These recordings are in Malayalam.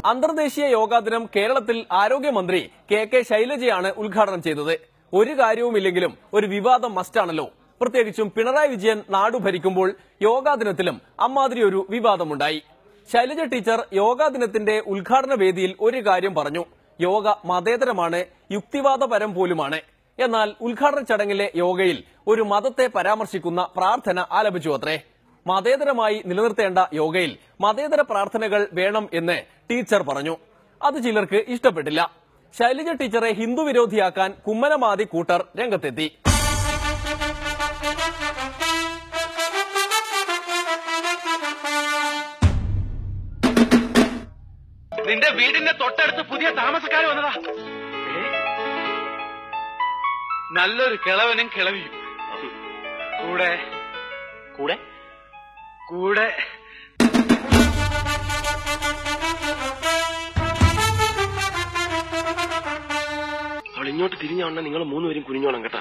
അന്തർദേശീയ യോഗാ ദിനം കേരളത്തിൽ ആരോഗ്യമന്ത്രി കെ കെ ശൈലജയാണ് ഉദ്ഘാടനം ചെയ്തത് ഒരു കാര്യവുമില്ലെങ്കിലും ഒരു വിവാദം മസ്റ്റാണല്ലോ പ്രത്യേകിച്ചും പിണറായി വിജയൻ നാടു ഭരിക്കുമ്പോൾ യോഗാ ദിനത്തിലും അമ്മാതിരി ഒരു വിവാദമുണ്ടായി ശൈലജ ടീച്ചർ യോഗാ ദിനത്തിന്റെ ഉദ്ഘാടന വേദിയിൽ ഒരു കാര്യം പറഞ്ഞു യോഗ മതേതരമാണ് യുക്തിവാദപരം പോലുമാണ് എന്നാൽ ഉദ്ഘാടന ചടങ്ങിലെ യോഗയിൽ ഒരു മതത്തെ പരാമർശിക്കുന്ന പ്രാർത്ഥന ആലപിച്ചു അത്രേ മതേതരമായി നിലനിർത്തേണ്ട യോഗയിൽ മതേതര പ്രാർത്ഥനകൾ വേണം എന്ന് ടീച്ചർ പറഞ്ഞു അത് ചിലർക്ക് ഇഷ്ടപ്പെട്ടില്ല ശൈലജ ടീച്ചറെ ഹിന്ദു വിരോധിയാക്കാൻ കുമ്മനമാതി കൂട്ടർ രംഗത്തെത്തി നിന്റെ വീടിന്റെ തൊട്ടടുത്ത് പുതിയ താമസക്കാർ വന്നതാ ഏ? നല്ലൊരു കിളവനും കിളവിയും കൂടെ കൂടെ കൂടെ അവൾ ഇങ്ങോട്ട് തിരിഞ്ഞ ഉടനെ നിങ്ങൾ മൂന്നുപേരും കുനിഞ്ഞോണം കേട്ടാ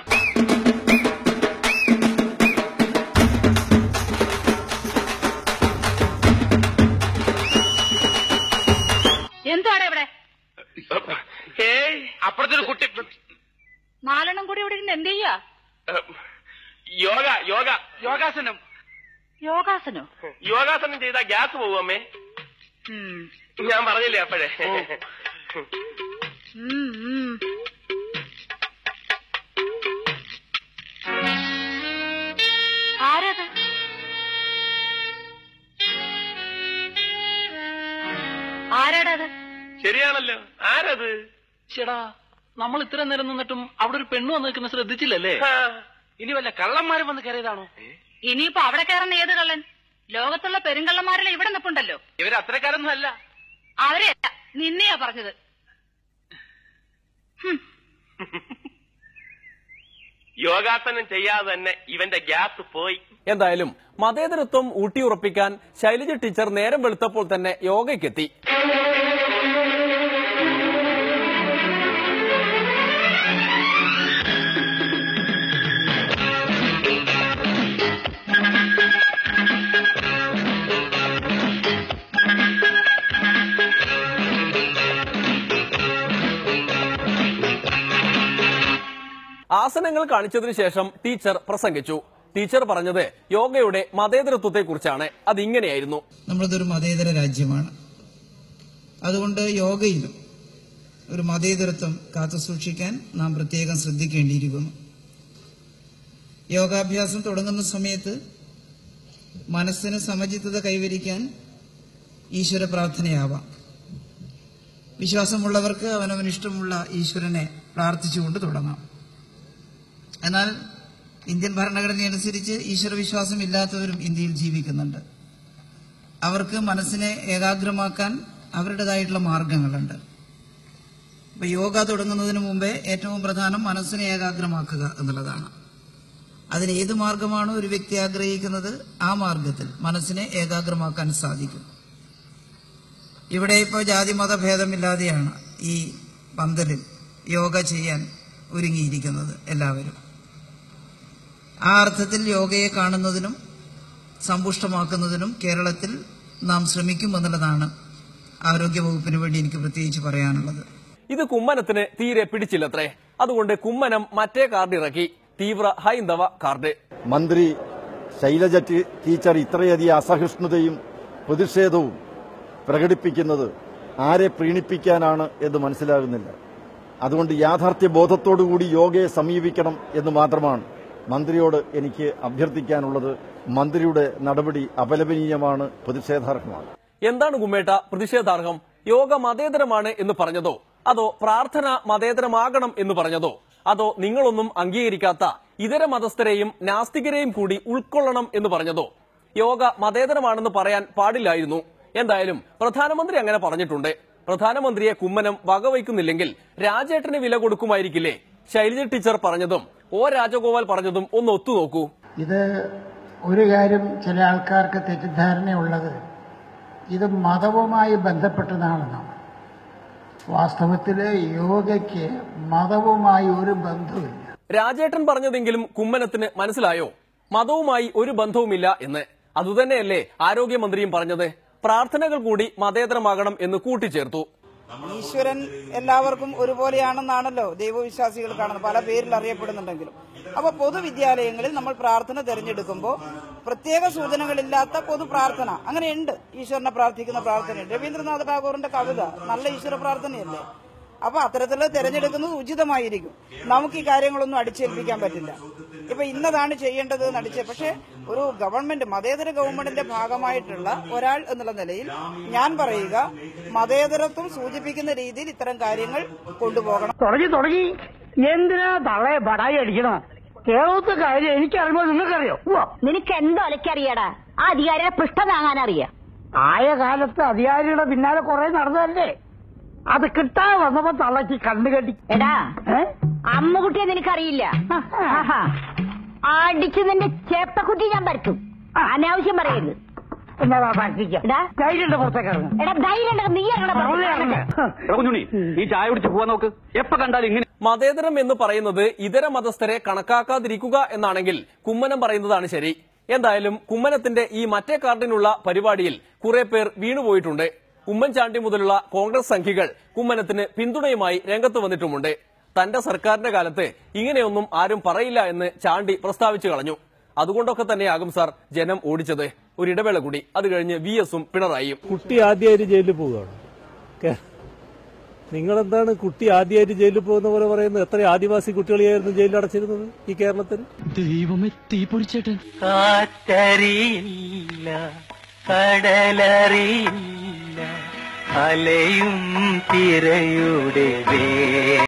എന്താണ് ഇവിടെ ഏയ് അപ്പുറത്തൊരു കുട്ടി നാലെണ്ണം കൂടി ഇവിടെ ഇരുന്ന് എന്ത് ചെയ്യാ യോഗ യോഗ യോഗാസനം യോഗാസനോ യോഗാസനം ചെയ്താ ഗ്യാസ് പോകും അമ്മേ ഉം. ഞാൻ പറഞ്ഞില്ലേ അപ്പോഴേ ഉം, ഉം. ആരത് ആരാടത് ശരിയാണല്ലോ ആരത് ചേടാ നമ്മൾ ഇത്ര നേരം നിന്നിട്ടും അവിടെ ഒരു പെണ്ണ് വന്ന് നിൽക്കുന്ന ശ്രദ്ധിച്ചില്ലല്ലേ ആ, ഇനി വല്ല കള്ളന്മാരും വന്ന് കയറിയതാണോ ഇനിയിപ്പോ അവിടെ കയറുന്ന ഏത് കള്ളൻ ലോകത്തുള്ള പെരുങ്കള്ളന്മാരെല്ലാം ഇവിടെ നിപ്പുണ്ടല്ലോ ഇവര് അത്രക്കാരൊന്നും അല്ല അവരെ അല്ല, നിന്നെയാ പറഞ്ഞത് യോഗാസനം ചെയ്യാതെ തന്നെ ഇവന്റെ ഗ്യാസ് പോയി എന്തായാലും മതേതരത്വം ഊട്ടിയുറപ്പിക്കാൻ ശൈലജ ടീച്ചർ നേരം വെളുത്തപ്പോൾ തന്നെ യോഗയ്ക്കെത്തി ആസനങ്ങൾ കാണിച്ചതിനു ശേഷം ടീച്ചർ പ്രസംഗിച്ചു ടീച്ചർ പറഞ്ഞത് യോഗയുടെ മതേതരത്വത്തെക്കുറിച്ചാണ് അതിങ്ങനെയായിരുന്നു നമ്മളതൊരു മതേതര രാജ്യമാണ് അതുകൊണ്ട് യോഗയിലും ഒരു മതേതരത്വം കാത്തുസൂക്ഷിക്കാൻ നാം പ്രത്യേകം ശ്രദ്ധിക്കേണ്ടിയിരിക്കുന്നു യോഗാഭ്യാസം തുടങ്ങുന്ന സമയത്ത് മനസ്സിന് സമചിത്തത കൈവരിക്കാൻ ഈശ്വര പ്രാർത്ഥനയാവാം വിശ്വാസമുള്ളവർക്ക് അവനവന് ഇഷ്ടമുള്ള ഈശ്വരനെ പ്രാർത്ഥിച്ചുകൊണ്ട് തുടങ്ങാം എന്നാൽ ഇന്ത്യൻ ഭരണഘടന അനുസരിച്ച് ഈശ്വര വിശ്വാസം ഇല്ലാത്തവരും ഇന്ത്യയിൽ ജീവിക്കുന്നുണ്ട് അവർക്ക് മനസ്സിനെ ഏകാഗ്രമാക്കാൻ അവരുടേതായിട്ടുള്ള മാർഗങ്ങളുണ്ട് ഇപ്പൊ യോഗ തുടങ്ങുന്നതിന് മുമ്പേ ഏറ്റവും പ്രധാനം മനസ്സിനെ ഏകാഗ്രമാക്കുക എന്നുള്ളതാണ് അതിന് ഏത് മാർഗമാണോ ഒരു വ്യക്തി ആഗ്രഹിക്കുന്നത് ആ മാർഗത്തിൽ മനസ്സിനെ ഏകാഗ്രമാക്കാൻ സാധിക്കും ഇവിടെ ഇപ്പോൾ ജാതി മത ഭേദമില്ലാതെയാണ് ഈ പന്തലിൽ യോഗ ചെയ്യാൻ ഒരുങ്ങിയിരിക്കുന്നത് എല്ലാവരും ആ അർത്ഥത്തിൽ യോഗയെ കാണുന്നതിനും സമ്പുഷ്ടമാക്കുന്നതിനും കേരളത്തിൽ നാം ശ്രമിക്കുമെന്നുള്ളതാണ് ആരോഗ്യവകുപ്പിന് വേണ്ടി എനിക്ക് പ്രത്യേകിച്ച് പറയാനുള്ളത് ഇത് കുമ്മനത്തിന് തീരെ പിടിച്ചില്ലത്രേ അതുകൊണ്ട് കുമ്മനം മറ്റേ കാർഡ് ഇറക്കി തീവ്ര ഹൈന്ദവ കാർഡ് മന്ത്രി ശൈലജ ടീ- ടീച്ചർ ഇത്രയധികം അസഹിഷ്ണുതയും പ്രതിഷേധവും പ്രകടിപ്പിക്കുന്നത് ആരെ പ്രീണിപ്പിക്കാനാണ് എന്ന് മനസ്സിലാകുന്നില്ല അതുകൊണ്ട് യാഥാർത്ഥ്യ ബോധത്തോടുകൂടി യോഗയെ സമീപിക്കണം എന്ന് മാത്രമാണ് മന്ത്രിയോട് എനിക്ക് അഭ്യർത്ഥിക്കാനുള്ളത് മന്ത്രിയുടെ നടപടി അപലപനീയമാണ് പ്രതിഷേധാർഹമാണ് എന്താണ് കുമ്മേട്ട പ്രതിഷേധാർഹം യോഗ മതേതരമാണ് എന്ന് പറഞ്ഞതോ അതോ പ്രാർത്ഥന മതേതരമാകണം എന്ന് പറഞ്ഞതോ അതോ നിങ്ങളൊന്നും അംഗീകരിക്കാത്ത ഇതര മതസ്ഥരെയും നാസ്തികരെയും കൂടി ഉൾക്കൊള്ളണം എന്ന് പറഞ്ഞതോ യോഗ മതേതരമാണെന്ന് പറയാൻ പാടില്ലായിരുന്നു എന്തായാലും പ്രധാനമന്ത്രി അങ്ങനെ പറഞ്ഞിട്ടുണ്ട് പ്രധാനമന്ത്രിയെ കുമ്മനം വകവയ്ക്കുന്നില്ലെങ്കിൽ രാജേട്ടന് വില കൊടുക്കുമായിരിക്കില്ലേ ശൈലജ ടീച്ചർ പറഞ്ഞതും ഒ രാജഗോപാൽ പറഞ്ഞതും ഒന്ന് ഒത്തുനോക്കൂ ഇത് ഒരു കാര്യം ചില ആൾക്കാർക്ക് തെറ്റിദ്ധാരണയുള്ളത് ഇത് മതവുമായി ബന്ധപ്പെട്ടതാണെന്നാണ് വാസ്തവത്തിൽ യോഗയ്ക്ക് മതവുമായി ഒരു ബന്ധവുമില്ല രാജേട്ടൻ പറഞ്ഞതെങ്കിലും കുമ്മനത്തിന് മനസ്സിലായോ മതവുമായി ഒരു ബന്ധവുമില്ല എന്ന് അതുതന്നെയല്ലേ ആരോഗ്യമന്ത്രിയും പറഞ്ഞത് പ്രാർത്ഥനകൾ കൂടി മതേതരമാകണം എന്ന് കൂട്ടിച്ചേർത്തു ഈശ്വരൻ എല്ലാവർക്കും ഒരുപോലെയാണെന്നാണല്ലോ ദൈവവിശ്വാസികൾ കാണുന്നത് പല പേരിൽ അറിയപ്പെടുന്നുണ്ടെങ്കിലും അപ്പൊ പൊതുവിദ്യാലയങ്ങളിൽ നമ്മൾ പ്രാർത്ഥന തിരഞ്ഞെടുക്കുമ്പോൾ പ്രത്യേക സൂചനകളില്ലാത്ത പൊതു പ്രാർത്ഥന അങ്ങനെയുണ്ട് ഈശ്വരനെ പ്രാർത്ഥിക്കുന്ന പ്രാർത്ഥനയുണ്ട് രവീന്ദ്രനാഥ ടാഗോറിന്റെ കവിത നല്ല ഈശ്വര പ്രാർത്ഥനയല്ലേ അപ്പൊ അത്തരത്തിലുള്ള തിരഞ്ഞെടുക്കുന്നത് ഉചിതമായിരിക്കും നമുക്ക് ഈ കാര്യങ്ങളൊന്നും അടിച്ചേൽപ്പിക്കാൻ പറ്റില്ല ഇപ്പൊ ഇന്നതാണ് ചെയ്യേണ്ടത് എന്ന് അടിച്ച പക്ഷെ ഒരു ഗവൺമെന്റ് മതേതര ഗവൺമെന്റിന്റെ ഭാഗമായിട്ടുള്ള ഒരാൾ എന്നുള്ള നിലയിൽ ഞാൻ പറയുക മതേതരത്വം സൂചിപ്പിക്കുന്ന രീതിയിൽ ഇത്തരം കാര്യങ്ങൾ കൊണ്ടുപോകണം തുടങ്ങി തുടങ്ങി എന്തിനാ തള്ളയെ ബടായി അടിക്കണം കേരളത്തെ കാര്യം എനിക്കറിയുമ്പോ നിങ്ങൾക്കറിയോ നിനക്ക് എന്തോ ഒലക്കറിയടാ ആ അധികാരിയെ പൃഷ്ഠം താങ്ങാൻ അറിയാം ആയ കാലത്ത് അധികാരിയുടെ പിന്നാലെ കുറെ നടന്നതല്ലേ അത് കിട്ടാൻ വന്നപ്പോ തള്ളക്ക് കണ്ണു കെട്ടി എടാ ഏ? അമ്മുകുട്ടിയെ നിനക്കറിയില്ല ആഹാ. അടിച്ച് നിന്റെ ചേപ്പക്കുട്ടി ഞാൻ പരത്തും അനാവശ്യം പറയരുത് എന്നാ പ്രാർത്ഥിക്കാം എടാ. ധൈര്യന്റെ പുറത്തേക്ക് ഇറങ്ങും എടാ ധൈര്യം ഉണ്ടെങ്കിൽ നീ ഇറങ്ങണ കുഞ്ഞുണ്ണി നീ ചായ കുടിച്ച് പോവാൻ നോക്ക് എപ്പോ കണ്ടാലും ഇങ്ങനെ മതേതരം എന്ന് പറയുന്നത് ഇതര മതസ്ഥരെ കണക്കാക്കാതിരിക്കുക എന്നാണെങ്കിൽ കുമ്മനം പറയുന്നതാണ് ശരി എന്തായാലും കുമ്മനത്തിന്റെ ഈ മറ്റേ കാർഡിനുള്ള പരിപാടിയിൽ കുറെ പേർ വീണുപോയിട്ടുണ്ട് ഉമ്മൻചാണ്ടി മുതലുള്ള കോൺഗ്രസ് സംഘികൾ കുമ്മനത്തിന് പിന്തുണയുമായി രംഗത്ത് വന്നിട്ടുമുണ്ട് തന്റെ സർക്കാരിന്റെ കാലത്ത് ഇങ്ങനെയൊന്നും ആരും പറയില്ല എന്ന് ചാണ്ടി പ്രസ്താവിച്ചു കളഞ്ഞു അതുകൊണ്ടൊക്കെ തന്നെയാകും സാർ ജനം ഓടിച്ചത് ഒരു ഇടവേള കൂടി അത് കഴിഞ്ഞ് വി എസും പിണറായിയും കുട്ടി ആദ്യമായിട്ട് ജയിലിൽ പോവുകയാണ് കേ- നിങ്ങളെന്താണ് കുട്ടി ആദ്യമായിട്ട് ജയിലിൽ പോകുന്ന പോലെ പറയുന്നത് എത്ര ആദിവാസി കുട്ടികളെയായിരുന്നു ജയിലിൽ അടച്ചിരുന്നത് ഈ കേരളത്തിൽ ദൈവമേ തീ പൊടിച്ചേട്ടൻ കാറ്ററിയില്ല കടലറിയില്ല അലയും തിരയുടെ വേ